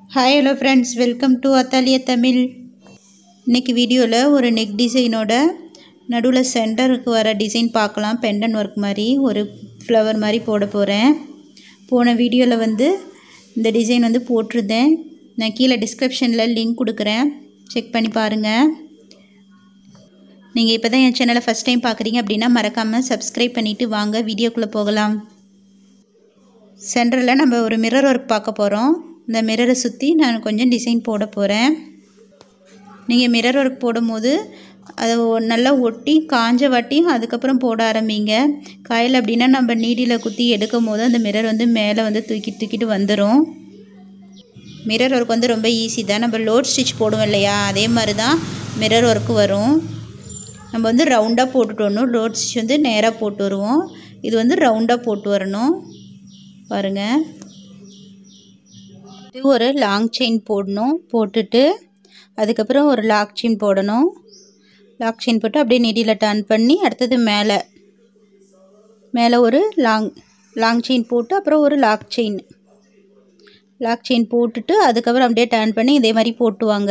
hi hello friends welcome to அத்தாலிய தமிழ் இன்றைக்கி வீடியோவில் ஒரு நெக் டிசைனோட நடுவில் சென்டருக்கு வர டிசைன் பார்க்கலாம் பெண்டன் ஒர்க் மாதிரி ஒரு ஃப்ளவர் மாதிரி போட போகிறேன் போன வீடியோவில் வந்து இந்த டிசைன் வந்து போட்டிருந்தேன் நான் கீழே டிஸ்கிரிப்ஷனில் லிங்க் கொடுக்குறேன் செக் பண்ணி பாருங்கள் நீங்கள் இப்போ தான் என் சேனலை ஃபஸ்ட் டைம் பார்க்குறீங்க அப்படின்னா மறக்காமல் சப்ஸ்கிரைப் பண்ணிவிட்டு வாங்க வீடியோக்குள்ளே போகலாம் சென்டரில் நம்ம ஒரு மிரர் ஒர்க் பார்க்க போகிறோம் இந்த மிரரை சுற்றி நான் கொஞ்சம் டிசைன் போட போகிறேன் நீங்கள் மிரர் ஒர்க் போடும்போது அதை ஒ- நல்லா ஒட்டி காஞ்ச வாட்டி அதுக்கப்புறம் போட ஆரம்பிங்க காயில் அப்படின்னா நம்ம நீடியில் குத்தி எடுக்கும் போது அந்த மிரர் வந்து மேலே வந்து தூக்கி தூக்கிட்டு வந்துடும் மிரர் ஒர்க் வந்து ரொம்ப ஈஸி தான் நம்ம லோட் ஸ்டிச் போடுவோம் இல்லையா அதே மாதிரி தான் மிரர் ஒர்க்கு வரும் நம்ம வந்து ரவுண்டாக போட்டுட்டு வரணும் லோட் ஸ்டிச் வந்து நேராக போட்டு வருவோம் இது வந்து ரவுண்டாக போட்டு வரணும் பாருங்கள் இது ஒரு லாங் செயின் போடணும் போட்டுட்டு அதுக்கப்புறம் ஒரு லாக் செயின் போடணும் லாக் செயின் போட்டு அப்படியே நெடியில் டர்ன் பண்ணி அடுத்தது மேலே மேலே ஒரு லாங் லாங் செயின் போட்டு அப்புறம் ஒரு லாக் செயின் லாக் செயின் போட்டுட்டு அதுக்கப்புறம் அப்படியே டர்ன் பண்ணி இதே மாதிரி போட்டுவாங்க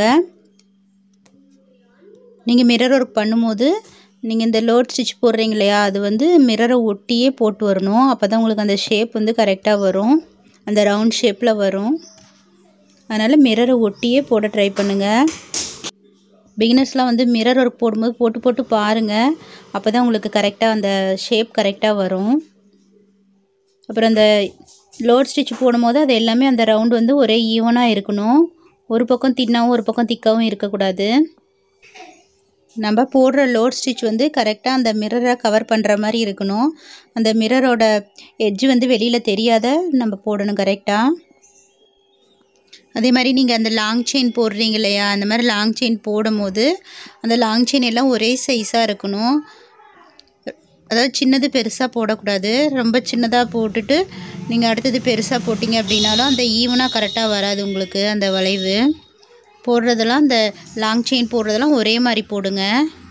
நீங்கள் மிரர் ஒர்க் பண்ணும்போது நீங்கள் இந்த லோட் ஸ்டிச் போடுறீங்க இல்லையா அது வந்து மிரரை ஒட்டியே போட்டு வரணும் அப்போ தான் உங்களுக்கு அந்த ஷேப் வந்து கரெக்டாக வரும் அந்த ரவுண்ட் ஷேப்பில் வரும் அதனால் மிரரை ஒட்டியே போட ட்ரை பண்ணுங்கள் பிகினர்ஸ்லாம் வந்து மிரர் ஒர்க் போடும்போது போட்டு போட்டு பாருங்கள் அப்போ தான் உங்களுக்கு கரெக்டாக அந்த ஷேப் கரெக்டாக வரும் அப்புறம் அந்த லோட் ஸ்டிச் போடும்போது அது எல்லாமே அந்த ரவுண்ட் வந்து ஒரே ஈவனாக இருக்கணும் ஒரு பக்கம் தின்னாவும் ஒரு பக்கம் திக்காவும் இருக்கக்கூடாது நம்ம போடுற லோட் ஸ்டிச் வந்து கரெக்டாக அந்த மிரரை கவர் பண்ணுற மாதிரி இருக்கணும் அந்த மிரரோட எட்ஜ் வந்து வெளியில் தெரியாத நம்ம போடணும் கரெக்டாக அதே மாதிரி நீங்கள் அந்த லாங் செயின் போடுறீங்க இல்லையா அந்த மாதிரி லாங் செயின் போடும்போது அந்த லாங் செயின் எல்லாம் ஒரே சைஸாக இருக்கணும் அதாவது சின்னது பெருசாக போடக்கூடாது ரொம்ப சின்னதாக போட்டுட்டு நீங்கள் அடுத்தது பெருசாக போட்டிங்க அப்படின்னாலும் அந்த ஈவனாக கரெக்டாக வராது உங்களுக்கு அந்த வளைவு போடுறதெல்லாம் அந்த லாங் செயின் போடுறதெல்லாம் ஒரே மாதிரி போடுங்க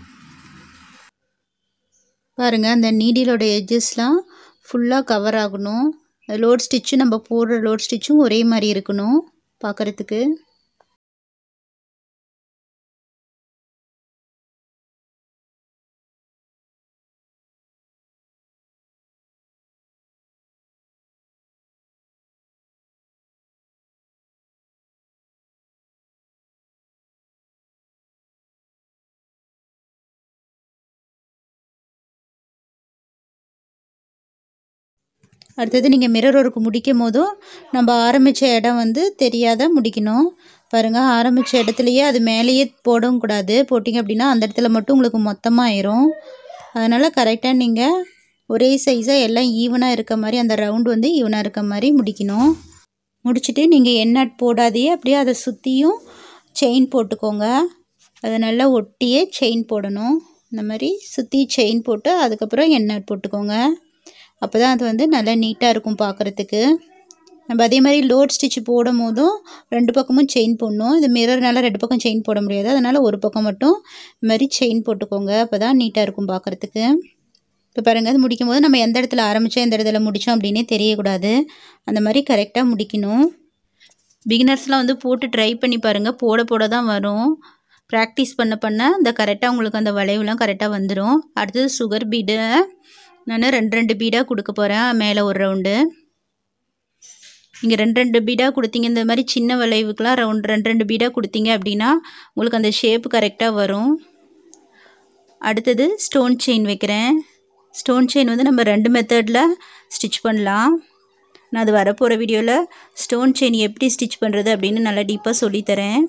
பாருங்கள் அந்த நீடிலோட எட்ஜஸ்லாம் ஃபுல்லாக கவர் ஆகணும் லோட் ஸ்டிச்சும் நம்ம போடுற லோட் ஸ்டிச்சும் ஒரே மாதிரி இருக்கணும் பார்க்குறதுக்கு அடுத்தது நீங்கள் மிரர் ஒர்க் முடிக்கும் போதும் நம்ம ஆரம்பித்த இடம் வந்து தெரியாத முடிக்கணும் பாருங்கள் ஆரம்பித்த இடத்துலையே அது மேலேயே போடவும் கூடாது போட்டிங்க அப்படின்னா அந்த இடத்துல மட்டும் உங்களுக்கு மொத்தமாக ஆயிரும் அதனால் கரெக்டாக நீங்கள் ஒரே சைஸாக எல்லாம் ஈவனாக இருக்க மாதிரி அந்த ரவுண்டு வந்து ஈவனாக இருக்க மாதிரி முடிக்கணும் முடிச்சுட்டு நீங்கள் எண்ணெட் போடாதையே அப்படியே அதை சுற்றியும் செயின் போட்டுக்கோங்க அதை நல்லா ஒட்டியே செயின் போடணும் இந்த மாதிரி சுற்றி செயின் போட்டு அதுக்கப்புறம் எண்ணெட் போட்டுக்கோங்க அப்போ தான் அது வந்து நல்லா நீட்டாக இருக்கும் பார்க்குறதுக்கு நம்ம அதே மாதிரி லோட் ஸ்டிச் போடும் போதும் ரெண்டு பக்கமும் செயின் போடணும் இது மிரர்னால ரெண்டு பக்கம் செயின் போட முடியாது அதனால் ஒரு பக்கம் மட்டும் இந்த மாதிரி செயின் போட்டுக்கோங்க அப்போ தான் நீட்டாக இருக்கும் பார்க்குறதுக்கு இப்போ பாருங்கள் அது முடிக்கும் போது நம்ம எந்த இடத்துல ஆரம்பித்தோம் எந்த இடத்துல முடித்தோம் அப்படின்னே தெரியக்கூடாது அந்த மாதிரி கரெக்டாக முடிக்கணும் பிகினர்ஸ்லாம் வந்து போட்டு ட்ரை பண்ணி பாருங்கள் போட போட தான் வரும் ப்ராக்டிஸ் பண்ண பண்ண இந்த கரெக்டாக உங்களுக்கு அந்த வளைவுலாம் கரெக்டாக வந்துடும் அடுத்தது சுகர் பீடு நான் ரெண்டு ரெண்டு பீடாக கொடுக்க போகிறேன் மேலே ஒரு ரவுண்டு நீங்கள் ரெண்டு ரெண்டு பீடாக கொடுத்தீங்க இந்த மாதிரி சின்ன வளைவுக்கெலாம் ரவுண்ட் ரெண்டு ரெண்டு பீடாக கொடுத்தீங்க அப்படின்னா உங்களுக்கு அந்த ஷேப் கரெக்டாக வரும் அடுத்தது ஸ்டோன் செயின் வைக்கிறேன் ஸ்டோன் செயின் வந்து நம்ம ரெண்டு மெத்தடில் ஸ்டிச் பண்ணலாம் நான் அது வரப்போகிற வீடியோவில் ஸ்டோன் செயின் எப்படி ஸ்டிச் பண்ணுறது அப்படின்னு நல்லா டீப்பாக சொல்லித்தரேன்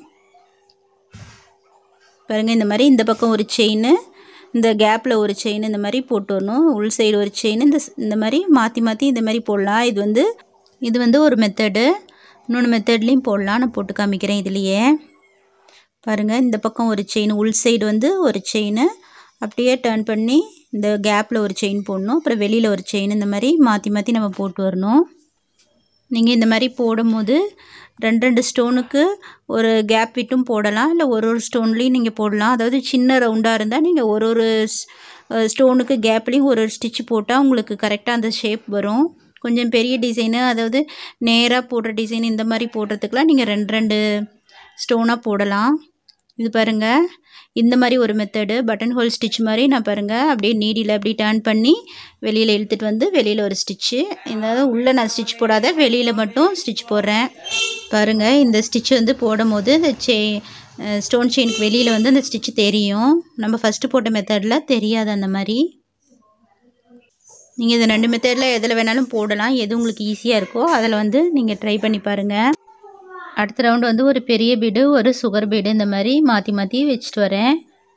பாருங்கள் இந்த மாதிரி இந்த பக்கம் ஒரு செயின் இந்த கேப்பில் ஒரு செயின் இந்த மாதிரி போட்டு வரணும் உள் சைடு ஒரு செயின் இந்த ஸ்- இந்த மாதிரி மாற்றி மாற்றி இந்த மாதிரி போடலாம் இது வந்து இது வந்து ஒரு மெத்தடு இன்னொன்று மெத்தட்லேயும் போடலாம் நான் போட்டு காமிக்கிறேன் இதுலேயே பாருங்கள் இந்த பக்கம் ஒரு செயின் உள் சைடு வந்து ஒரு செயின் அப்படியே டர்ன் பண்ணி இந்த கேப்பில் ஒரு செயின் போடணும் அப்புறம் வெளியில் ஒரு செயின் இந்த மாதிரி மாற்றி மாற்றி நம்ம போட்டு வரணும் நீங்கள் இந்த மாதிரி போடும்போது ரெண்டு ரெண்டு ஸ்டோனுக்கு ஒரு கேப் விட்டும் போடலாம் இல்லை ஒரு ஒரு ஸ்டோன்லேயும் நீங்கள் போடலாம் அதாவது சின்ன ரவுண்டாக இருந்தால் நீங்கள் ஒரு ஒரு ஸ்டோனுக்கு கேப்லேயும் ஒரு ஒரு ஸ்டிச் போட்டால் உங்களுக்கு கரெக்டாக அந்த ஷேப் வரும் கொஞ்சம் பெரிய டிசைனு அதாவது நேராக போடுற டிசைன் இந்த மாதிரி போடுறதுக்கெலாம் நீங்கள் ரெண்டு ரெண்டு ஸ்டோனாக போடலாம் இது பாருங்கள் இந்த மாதிரி ஒரு மெத்தடு பட்டன் ஹோல் ஸ்டிச் மாதிரி நான் பாருங்கள் அப்படியே நீடியில் அப்படி டேர்ன் பண்ணி வெளியில் இழுத்துட்டு வந்து வெளியில் ஒரு ஸ்டிச்சு இந்த உள்ளே நான் ஸ்டிச் போடாத வெளியில் மட்டும் ஸ்டிச் போடுறேன் பாருங்கள் இந்த ஸ்டிச் வந்து போடும் போது இந்த செ ஸ்டோன் செயினுக்கு வெளியில் வந்து அந்த ஸ்டிச் தெரியும் நம்ம ஃபஸ்ட்டு போட்ட மெத்தடில் தெரியாது அந்த மாதிரி நீங்கள் இந்த ரெண்டு மெத்தடில் எதில் வேணாலும் போடலாம் எது உங்களுக்கு ஈஸியாக இருக்கோ அதில் வந்து நீங்கள் ட்ரை பண்ணி பாருங்கள் அடுத்த ரவுண்டு வந்து ஒரு பெரிய பீடு ஒரு சுகர் பீடு இந்த மாதிரி மாற்றி மாற்றி வச்சுட்டு வரேன்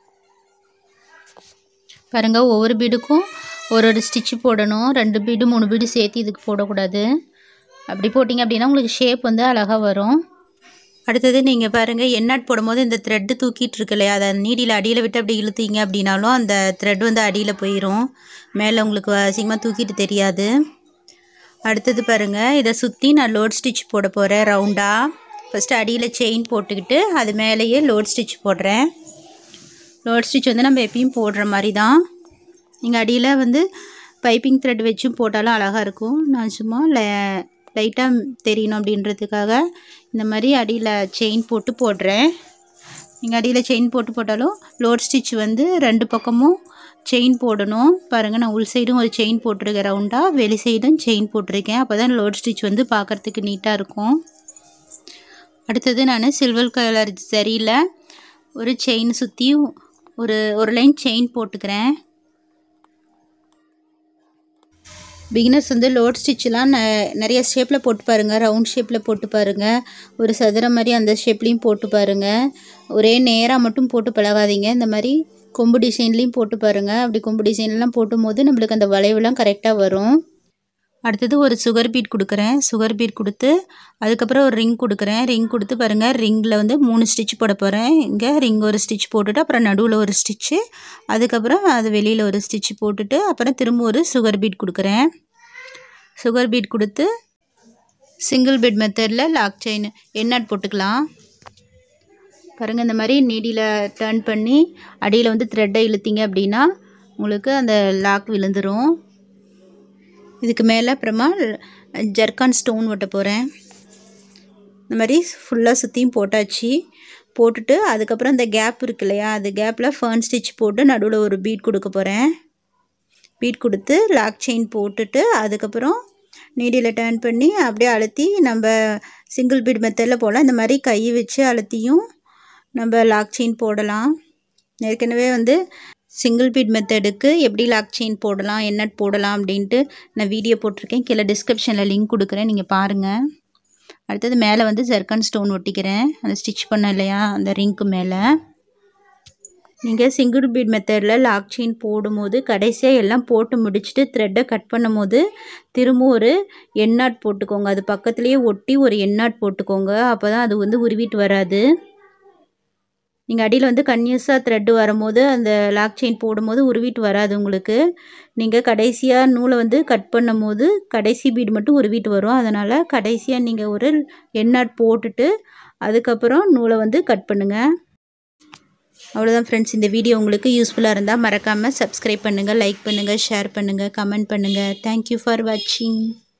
பாருங்கள் ஒவ்வொரு பீடுக்கும் ஒரு ஒரு ஸ்டிச்சு போடணும் ரெண்டு பீடு மூணு பீடு சேர்த்து இதுக்கு போடக்கூடாது அப்படி போட்டிங்க அப்படின்னா உங்களுக்கு ஷேப் வந்து அழகாக வரும் அடுத்தது நீங்கள் பாருங்கள் எண்ணாட் போடும்போது இந்த த்ரெட்டு தூக்கிட்டு இருக்கு இல்லையா அதை நீடியில் அடியில் விட்டு அப்படி இழுத்தீங்க அப்படின்னாலும் அந்த த்ரெட் வந்து அடியில் போயிடும் மேலே உங்களுக்கு அசிங்கமாக தூக்கிட்டு தெரியாது அடுத்தது பாருங்கள் இதை சுற்றி நான் லோட் ஸ்டிச் போட போகிறேன் ரவுண்டாக ஃபஸ்ட்டு அடியில் செயின் போட்டுக்கிட்டு அது மேலேயே லோட் ஸ்டிச் போடுறேன் லோட் ஸ்டிச் வந்து நம்ம எப்பயும் போடுற மாதிரி தான் நீங்கள் அடியில் வந்து பைப்பிங் த்ரெட் வச்சும் போட்டாலும் அழகாக இருக்கும் நான் சும்மா லை லைட்டாக தெரியணும் அப்படின்றதுக்காக இந்த மாதிரி அடியில் செயின் போட்டு போடுறேன் நீங்கள் அடியில் செயின் போட்டு போட்டாலும் லோட் ஸ்டிச் வந்து ரெண்டு பக்கமும் செயின் போடணும் பாருங்கள் நான் உள் சைடும் ஒரு செயின் போட்டிருக்கேன் ரவுண்டாக வெளி சைடும் செயின் போட்டிருக்கேன் அப்போ தான் லோட் ஸ்டிச் வந்து பார்க்குறதுக்கு நீட்டாக இருக்கும் அடுத்தது நான் சில்வர் கலர் சரியில் ஒரு செயின் சுற்றி ஒரு ஒரு லைன் செயின் போட்டுக்கிறேன் பிகினர்ஸ் வந்து லோட் ஸ்டிச்லாம் ந நிறைய ஷேப்பில் போட்டு பாருங்கள் ரவுண்ட் ஷேப்பில் போட்டு பாருங்கள் ஒரு சதுரம் மாதிரி அந்த ஷேப்லேயும் போட்டு பாருங்கள் ஒரே நேராக மட்டும் போட்டு பழகாதீங்க இந்த மாதிரி கொம்பு டிசைன்லேயும் போட்டு பாருங்கள் அப்படி கொம்பு டிசைன்லாம் போட்டும் போது நம்மளுக்கு அந்த வளைவுலாம் கரெக்டாக வரும் அடுத்தது ஒரு சுகர் பீட் கொடுக்குறேன் சுகர் பீட் கொடுத்து அதுக்கப்புறம் ஒரு ரிங் கொடுக்குறேன் ரிங் கொடுத்து பாருங்கள் ரிங்கில் வந்து மூணு ஸ்டிச் போட போகிறேன் இங்கே ரிங் ஒரு ஸ்டிச் போட்டுட்டு அப்புறம் நடுவில் ஒரு ஸ்டிச்சு அதுக்கப்புறம் அது வெளியில் ஒரு ஸ்டிச் போட்டுட்டு அப்புறம் திரும்ப ஒரு சுகர் பீட் கொடுக்குறேன் சுகர் பீட் கொடுத்து சிங்கிள் பீட் மெத்தடில் லாக் செயின் எண்ணாட் போட்டுக்கலாம் பாருங்கள் இந்த மாதிரி நீடியில் டர்ன் பண்ணி அடியில் வந்து த்ரெட்டை இழுத்தீங்க அப்படின்னா உங்களுக்கு அந்த லாக் விழுந்துடும் இதுக்கு மேலே அப்புறமா ஜர்கான் ஸ்டோன் ஒட்ட போகிறேன் இந்த மாதிரி ஃபுல்லாக சுற்றியும் போட்டாச்சு போட்டுட்டு அதுக்கப்புறம் இந்த கேப் இருக்கு இல்லையா அது கேப்பில் ஃபர்ன் ஸ்டிச் போட்டு நடுவில் ஒரு பீட் கொடுக்க போகிறேன் பீட் கொடுத்து லாக் செயின் போட்டுட்டு அதுக்கப்புறம் நீடியில் டர்ன் பண்ணி அப்படியே அழுத்தி நம்ம சிங்கிள் பீட் மெத்தடில் போடலாம் இந்த மாதிரி கை வச்சு அழுத்தியும் நம்ம லாக் செயின் போடலாம் ஏற்கனவே வந்து சிங்கிள் பீட் மெத்தடுக்கு எப்படி லாக் செயின் போடலாம் என்ன போடலாம் அப்படின்ட்டு நான் வீடியோ போட்டிருக்கேன் கீழே டிஸ்கிரிப்ஷனில் லிங்க் கொடுக்குறேன் நீங்கள் பாருங்கள் அடுத்தது மேலே வந்து ஜெர்கன் ஸ்டோன் ஒட்டிக்கிறேன் அந்த ஸ்டிச் பண்ண இல்லையா அந்த ரிங்க்கு மேலே நீங்கள் சிங்கிள் பீட் மெத்தடில் லாக் செயின் போடும்போது கடைசியாக எல்லாம் போட்டு முடிச்சுட்டு த்ரெட்டை கட் பண்ணும் போது திரும்ப ஒரு எண்ணாட் போட்டுக்கோங்க அது பக்கத்துலேயே ஒட்டி ஒரு எண்ணாட் போட்டுக்கோங்க அப்போ தான் அது வந்து உருவிட்டு வராது நீங்கள் அடியில் வந்து கன்யூஸாக த்ரெட்டு வரும்போது அந்த லாக் செயின் போடும்போது உருவிட்டு வராது உங்களுக்கு நீங்கள் கடைசியாக நூலை வந்து கட் பண்ணும் போது கடைசி பீடு மட்டும் உருவிட்டு வரும் அதனால் கடைசியாக நீங்கள் ஒரு எண்ணாட் போட்டுட்டு அதுக்கப்புறம் நூலை வந்து கட் பண்ணுங்கள் அவ்வளோதான் ஃப்ரெண்ட்ஸ் இந்த வீடியோ உங்களுக்கு யூஸ்ஃபுல்லாக இருந்தால் மறக்காமல் சப்ஸ்கிரைப் பண்ணுங்கள் லைக் பண்ணுங்கள் ஷேர் பண்ணுங்கள் கமெண்ட் பண்ணுங்கள் தேங்க்யூ ஃபார் வாட்சிங்